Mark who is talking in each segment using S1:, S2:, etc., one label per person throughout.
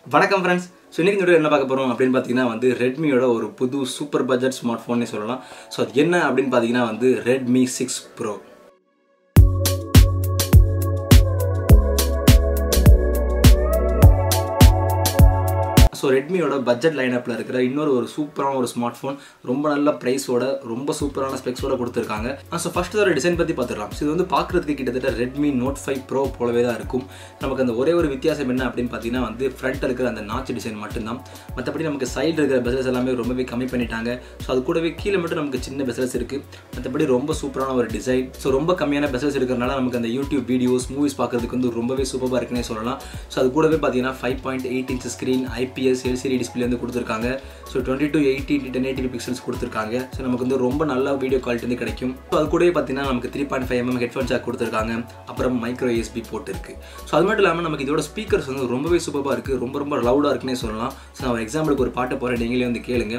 S1: வணக்கம் friends so இன்றைக்கி இந்த video என்ன பார்க்க போகிறோம் அப்படின்னு பார்த்தீங்கன்னா வந்து ரெட்மியோட ஒரு புது சூப்பர் பட்ஜெட் ஸ்மார்ட் ஃபோன்னே சொல்லலாம் ஸோ அது என்ன அப்படின்னு பார்த்தீங்கன்னா வந்து ரெட்மி சிக்ஸ் ப்ரோ ஸோ ரெட்மியோட பட்ஜெட் லைனப்பில் இருக்கிற இன்னொரு ஒரு சூப்பரான ஒரு ஸ்மார்ட் ஃபோன் ரொம்ப நல்ல ப்ரைஸோட ரொம்ப சூப்பரான ஸ்பெக்ஸோட கொடுத்துருக்காங்க ஸோ ஃபஸ்ட்டு ஒரு டிசைன் பற்றி பார்த்துடலாம் ஸோ இது வந்து பார்க்குறதுக்கு கிட்டத்தட்ட ரெட்மி நோட் ஃபைவ் ப்ரோ போலவே தான் இருக்கும் நமக்கு அந்த ஒரே ஒரு வித்தியாசம் என்ன அப்படின்னு பார்த்தீங்கன்னா வந்து ஃப்ரண்ட் இருக்கிற அந்த நாச் டிசைன் மட்டும்தான் மற்றபடி நமக்கு சைடு இருக்கிற பெசல்ஸ் எல்லாமே ரொம்பவே கம்மி பண்ணிட்டாங்க ஸோ அது கூடவே கீழே மட்டும் நமக்கு சின்ன பெசல்ஸ் இருக்குது மற்றபடி ரொம்ப சூப்பரான ஒரு டிசைன் ஸோ ரொம்ப கம்மியான பெசல்ஸ் இருக்கிறனால நமக்கு அந்த யூடியூப் வீடியோஸ் மூவிஸ் பார்க்குறதுக்கு வந்து ரொம்பவே சூப்பராக இருக்குன்னே சொல்லலாம் ஸோ அது கூடவே பார்த்தீங்கன்னா five point eight inch screen IPS LCD display வந்து கொடுத்துருக்காங்க so twenty two eighty ten eighty pixels கொடுத்துருக்காங்க ஸோ நமக்கு வந்து ரொம்ப நல்ல வீடியோ குவாலிட்டி வந்து கிடைக்கும் ஸோ அது கூடவே பார்த்தீங்கன்னா நமக்கு three point five mm headphone jack கொடுத்துருக்காங்க அப்புறம் மைக்ரோ எஸ்பி போட்டு இருக்கு ஸோ அது மட்டும் இல்லாமல் நமக்கு இதோட ஸ்பீக்கர்ஸ் வந்து ரொம்பவே சூப்பராக இருக்குது ரொம்ப ரொம்ப லவுடாக இருக்குன்னே சொல்லலாம் ஸோ நான் ஒரு எக்ஸாம்பிளுக்கு ஒரு பாட்டு போகிறேன் நீங்களே வந்து கேளுங்க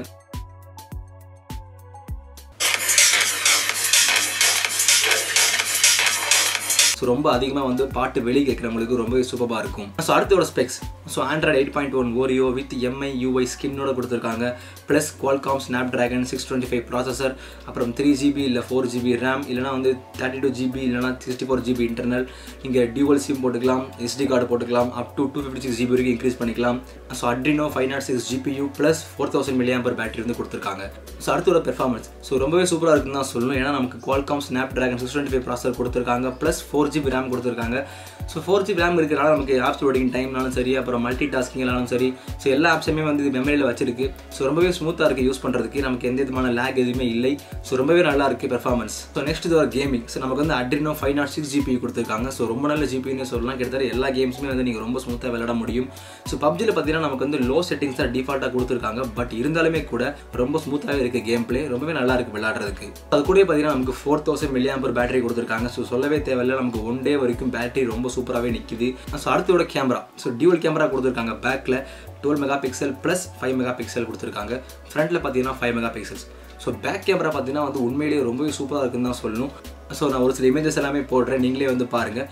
S1: ஸோ ரொம்ப அதிகமாக வந்து பாட்டு வெளியே கேட்குறவங்களுக்கு ரொம்பவே சூப்பராக இருக்கும் ஸோ அடுத்தோட specs so Android eight point one Oreo with MI UI ஸ்கின்னோட கொடுத்துருக்காங்க plus Qualcomm Snapdragon six twenty five processor அப்புறம் த்ரீ ஜிபி இல்லை ஃபோர் ஜிபி ரேம் இல்லைனா வந்து தேர்ட்டி டூ ஜிபி இல்லைனா சிக்ஸ்டி ஃபோர் ஜிபி இன்டர்னல் இங்கே dual SIM போட்டுக்கலாம் SD card போட்டுக்கலாம் up to two fifty six GB வரைக்கும் இன்க்ரீஸ் பண்ணிக்கலாம் so Adreno five nought six GPU plus four thousand milliamp per battery வந்து கொடுத்துருக்காங்க ஸோ அடுத்தோட பெர்ஃபார்மன்ஸ் ஸோ ரொம்பவே சூப்பராக இருக்குன்னு தான் சொல்லணும் ஏன்னா நமக்கு Qualcomm Snapdragon six twenty five processor கொடுத்துருக்காங்க ப்ளஸ் ஃபோர் ஜிபி ரேம் கொடுத்துருக்காங்க ஸோ ஃபோர் ஜிபி ரேம் இருக்கிறனால நமக்கு ஆப்ஸ் லோடிங் டைம்னாலும் சரி அப்புறம் மல்டி டாஸ்கிங்னாலும் சரி ஸோ எல்லா ஆப்ஸுமே வந்து இது மெமரியில் வச்சிருக்கு ஸோ ரொம்பவே ஸ்மூத்தாக இருக்குது யூஸ் பண்ணுறதுக்கு நமக்கு எந்த விதமான லேக் எதுவுமே இல்லை ஸோ ரொம்பவே நல்லா இருக்குது பெர்ஃபார்மன்ஸ் ஸோ நெக்ஸ்ட் இது ஒரு கேமிங் ஸோ நமக்கு வந்து Adreno five nought six GB கொடுத்துருக்காங்க ஸோ ரொம்ப நல்ல ஜிபின்னு சொல்லலாம் கிட்டத்தட்ட எல்லா கேம்ஸுமே வந்து நீங்கள் ரொம்ப ஸ்மூத்தாக விளையாட முடியும் ஸோ பப்ஜியில் பார்த்தீங்கன்னா நமக்கு வந்து லோ செட்டிங்ஸ் தான் டிஃபால்ட்டாக கொடுத்துருக்காங்க பட் இருந்தாலுமே கூட ரொம்ப ஸ்மூத்தாகவே இருக்குது கேம் பிளே ரொம்பவே நல்லா இருக்குது விளையாடுறதுக்கு அது கூட பார்த்தீங்கன்னா நமக்கு four thousand milliamp per battery கொடுத்துருக்காங்க ஸோ சொல்லவே தேவையில்லை நமக்கு ஒன் டே வரைக்கும் பேட்டரி ரொம்ப சூப்பராகவே நிற்குது ஸோ அடுத்தோட கேமரா ஸோ டியூவல் கேமரா கொடுத்துருக்காங்க பேக்கில் twelve megapixel plus five megapixel கொடுத்துருக்காங்க ஃப்ரண்ட்டில் பார்த்தீங்கன்னா five megapixels so back camera பார்த்தீங்கன்னா வந்து உண்மையிலேயே ரொம்பவே சூப்பராக இருக்குன்னு தான் சொல்லணும் ஸோ நான் ஒரு சில இமேஜஸ் எல்லாமே போடுறேன் நீங்களே வந்து பாருங்கள்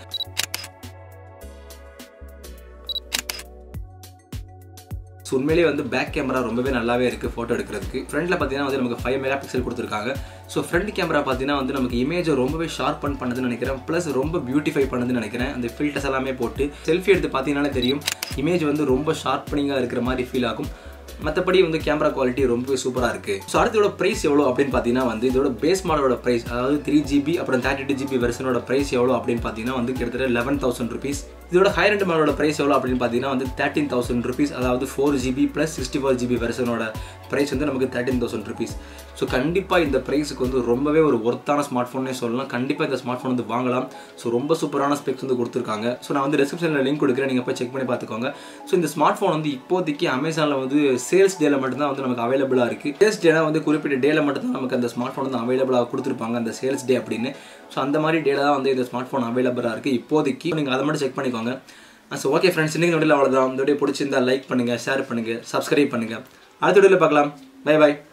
S1: ஸோ உண்மையிலேயே வந்து பேக் கேமரா ரொம்பவே நல்லாவே இருக்குது ஃபோட்டோ எடுக்கிறதுக்கு ஃப்ரண்ட்டில் பார்த்தீங்கன்னா வந்து நமக்கு ஃபைவ் மெகா பிக்சல் கொடுத்துருக்காங்க ஸோ ஃப்ரண்ட் கேமரா பார்த்தீங்கன்னா வந்து நமக்கு இமேஜை ரொம்பவே ஷார்ப்பன் பண்ணதுன்னு நினைக்கிறேன் ப்ளஸ் ரொம்ப பியூட்டிஃபை பண்ணதுன்னு நினைக்கிறேன் அந்த ஃபில்டர்ஸ் எல்லாமே போட்டு செல்ஃபி எடுத்து பார்த்தீங்கன்னாலே தெரியும் இமேஜ் வந்து ரொம்ப ஷார்ப்பனிங்காக இருக்கிற மாதிரி ஃபீல் ஆகும் மற்றபடி வந்து கேமரா குவாலிட்டி ரொம்பவே சூப்பராக இருக்குது ஸோ அடுத்தோட ப்ரைஸ் எவ்வளோ அப்படின்னு பார்த்தீங்கன்னா வந்து இதோட பேஸ் மாடலோட ப்ரைஸ் அதாவது த்ரீ ஜிபி அப்புறம் தேர்ட்டி டூ ஜிபி வெர்ஷனோட ப்ரைஸ் எவ்வளோ அப்படின்னு பார்த்தீங்கன்னா வந்து கிட்டத்தட்ட லெவன் தௌசண்ட் ருபீஸ் இதோட ஹை ரெண்ட் மாடலோட ப்ரைஸ் எவ்வளோ அப்படின்னு பார்த்தீங்கன்னா வந்து தேர்ட்டின் தௌசண்ட் ருபீஸ் அதாவது four GB plus sixty four GB வெர்ஷனோட ப்ரைஸ் வந்து நமக்கு தேர்ட்டின் தௌசண்ட் ருபீஸ் ஸோ கண்டிப்பாக இந்த ப்ரைஸுக்கு வந்து ரொம்பவே ஒரு ஒர்த்தான ஸ்மார்ட் ஃபோனே சொல்லலாம் கண்டிப்பாக இந்த ஸ்மார்ட் ஃபோன் வந்து வாங்கலாம் ஸோ ரொம்ப சூப்பரான ஸ்பெக்ஸ் வந்து கொடுத்துருக்காங்க ஸோ நான் வந்து டிஸ்கிரிப்ஷனில் லிங்க் கொடுக்குறேன் நீங்கள் போய் செக் பண்ணி பார்த்துக்கோங்க ஸோ இந்த ஸ்மார்ட் ஃபோன் வந்து இப்போதைக்கு அமேசானில் வந்து சேல்ஸ் டேல மட்டும்தான் வந்து நமக்கு அவைலபிளாக இருக்குது சேல்ஸ் டேனா வந்து குறிப்பிட்ட டேல மட்டும் தான் நமக்கு அந்த ஸ்மார்ட் ஃபோன் வந்து அவைலபிளாக கொடுத்துருப்பாங்க அந்த சேல்ஸ் டே அப்படின்னு ஸோ அந்த மாதிரி டேல தான் வந்து இந்த ஸ்மார்ட் ஃபோன் அவைலபிளாக இருக்குது இப்போதைக்கு நீங்கள் அதை மட்டும் செக் பண்ணிக்கோங்க ஸோ ஓகே ஃப்ரெண்ட்ஸ் இன்றைக்கி நோட்டில் அவ்வளோதான் இந்த வீடியோ பிடிச்சிருந்தா லைக் பண்ணுங்கள் ஷேர் பண்ணுங்கள் சப்ஸ்கிரைப் பண்ணுங்கள் அடுத்த வீடியோவில் பார்க்கலாம் பை பாய்